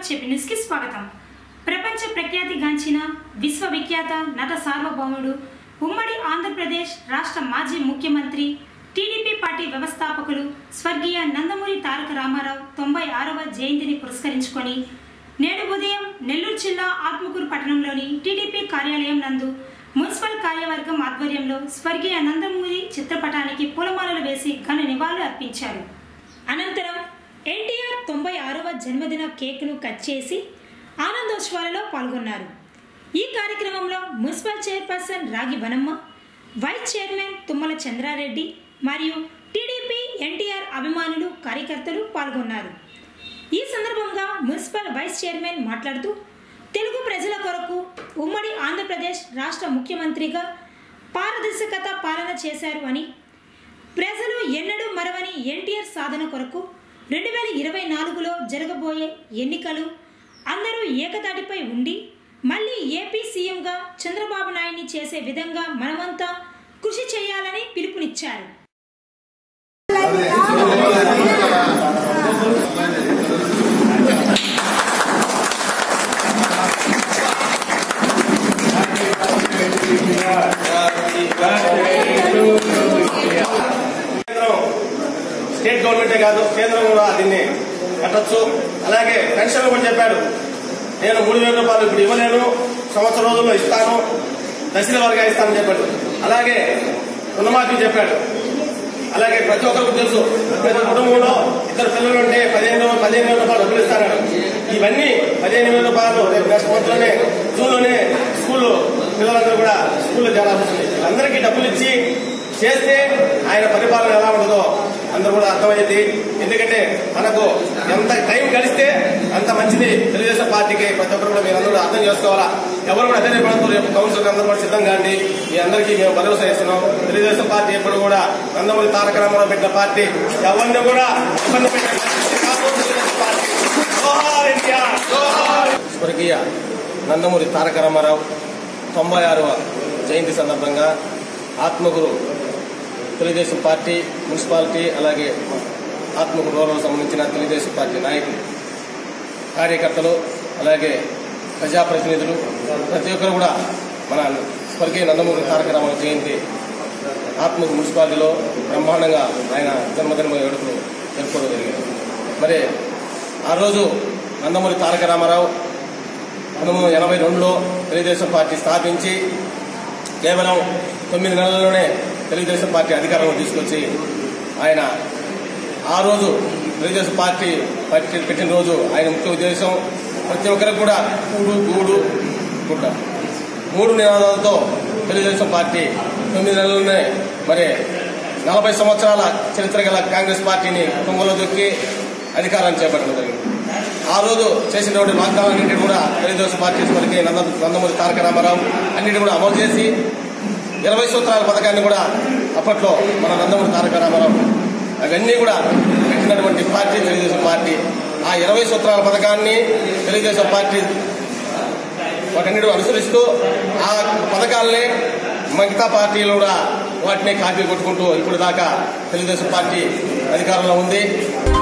చెప్పి న్యూస్ కి స్వాగతం ప్రపంచ ప్రఖ్యాతిగాంచిన విశ్వవిఖ్యాత నట సార్వభౌముడు ఉమ్మడి ఆంధ్రప్రదేశ్ రాష్ట్ర మాజీ ముఖ్యమంత్రి టీడీపీ పార్టీ వ్యవస్థాపకులు స్వర్గీయ నందమూరి తారక రామారావు తొంభై ఆరవ జయంతిని పురస్కరించుకొని నేడు ఉదయం నెల్లూరు జిల్లా ఆత్మకూరు పట్టణంలోని టీడీపీ కార్యాలయం నందు మున్సిపల్ కార్యవర్గం ఆధ్వర్యంలో స్వర్గీయ నందమూరి చిత్రపటానికి పూలమాలలు వేసి ఘన నివాళులు అర్పించారు అనంతరం ఎన్టీఆర్ తొంభై ఆరవ జన్మదిన కేక్ను కట్ చేసి ఆనందోత్సవాలలో పాల్గొన్నారు ఈ కార్యక్రమంలో municipal chairperson Ragi Vanamma vice chairman Tummala Chandrareddy మరియు టీడీపీ ఎన్టీఆర్ అభిమానులు కార్యకర్తలు పాల్గొన్నారు ఈ సందర్భంగా మున్సిపల్ వైస్ చైర్మన్ మాట్లాడుతూ తెలుగు ప్రజల కొరకు ఉమ్మడి ఆంధ్రప్రదేశ్ రాష్ట్ర ముఖ్యమంత్రిగా పారదర్శకత పాలన చేశారు అని ప్రజలు ఎన్నడూ మరవని ఎన్టీఆర్ సాధన కొరకు రెండు వేల ఇరవై నాలుగులో జరగబోయే ఎన్నికలు అందరూ ఏకతాటిపై ఉండి మళ్ళీ ఏపీ సీఎంగా చంద్రబాబు నాయుడిని చేసే విధంగా మనమంతా కృషి చేయాలని పిలుపునిచ్చారు కేంద్రం స్టేట్ గవర్నమెంటే కాదు కేంద్రం కూడా దీన్ని కట్టొచ్చు అలాగే పెన్షన్లు కూడా చెప్పాడు నేను మూడు వేల రూపాయలు ఇప్పుడు ఇవ్వలేను సంవత్సరం రోజుల్లో ఇస్తాను దశల వారిగా ఇస్తానని చెప్పాడు అలాగే రుణమాఫీ చెప్పాడు అలాగే ప్రతి ఒక్కరికి తెలుసు ప్రతి కుటుంబంలో ఇద్దరు పిల్లలు ఉంటే పదిహేను వేల- పదిహేను వేల రూపాయలు డబ్బులు ఇస్తాడు ఇవన్నీ పదిహేను వేల రూపాయలు రేపు నెక్స్ట్ మంత్ లోనే జూన్ లోనే స్కూల్ పిల్లలందరూ కూడా స్కూల్లో చేరాల్సి వస్తుంది అందరికీ డబ్బులు ఇచ్చి చేస్తే ఆయన పరిపాలన ఎలా ఉండదో అందరూ కూడా అర్థమయ్యేది ఎందుకంటే మనకు ఎంత టైం గడిస్తే అంత మంచిది తెలుగుదేశం పార్టీకి ప్రతి ఒక్కరు కూడా మీరు అందరూ అర్థం చేసుకోవాలా ఎవరు కూడా అదే పడుతూ రేపు కౌన్సిల్ అందరూ కూడా సిద్ధంగా అండి మీ అందరికీ మేము భరోసా ఇస్తున్నాం తెలుగుదేశం పార్టీ ఎప్పుడు కూడా నందమూరి తారక రామారావు పెట్టిన పార్టీ ఎవరిని కూడా ఇబ్బంది పెట్టే పార్టీ కాదు తెలుగుదేశం పార్టీ. జోహార్ ఎన్టీఆర్, జోహార్. స్వర్గీయ నందమూరి తారక రామారావు తొంభై ఆరవ జయంతి సందర్భంగా ఆత్మగురు తెలుగుదేశం పార్టీ మున్సిపాలిటీ అలాగే ఆత్మగురు రూరల్ సంబంధించిన తెలుగుదేశం పార్టీ నాయకులు కార్యకర్తలు అలాగే ప్రజాప్రతినిధులు ప్రతి ఒక్కరు కూడా మన స్వర్గీయ నందమూరి తారక రామారావు జయంతి ఆత్మగురు మున్సిపాలిటీలో బ్రహ్మాండంగా ఆయన జన్మదిన వేడుకలు జరుపుకోవడం జరిగింది మరి ఆ రోజు నందమూరి తారక రామారావు పంతొమ్మిది వందల ఎనభై రెండులో తెలుగుదేశం పార్టీ స్థాపించి కేవలం తొమ్మిది నెలల్లోనే తెలుగుదేశం పార్టీ అధికారంలో తీసుకొచ్చి ఆయన ఆ రోజు తెలుగుదేశం పార్టీ పార్టీ పెట్టిన రోజు ఆయన ముఖ్య ఉద్దేశం ప్రతి ఒక్కరికి కూడా కూడు గూడు గుడ్డ మూడు నినాదాలతో తెలుగుదేశం పార్టీ తొమ్మిది నెలల్లోనే మరి నలభై సంవత్సరాల చరిత్ర గల కాంగ్రెస్ పార్టీని కుంగలో దొక్కి అధికారాన్ని చేపట్టడం జరిగింది ఆ రోజు చేసినటువంటి వాగ్దానాలన్నింటినీ కూడా తెలుగుదేశం పార్టీ వరకు నంద నందమూరి తారక రామారావు అన్నింటినీ కూడా అమలు చేసి ఇరవై సూత్రాల పథకాన్ని కూడా అప్పట్లో మన నందమూరి తారక రామారావు అవన్నీ కూడా పెట్టినటువంటి పార్టీ తెలుగుదేశం పార్టీ ఆ ఇరవై సూత్రాల పథకాన్ని తెలుగుదేశం పార్టీ వాటన్నిటి అనుసరిస్తూ ఆ పథకాలని మిగతా పార్టీలు కూడా వాటిని కాపీ కొట్టుకుంటూ ఇప్పుడు దాకా తెలుగుదేశం పార్టీ అధికారంలో ఉంది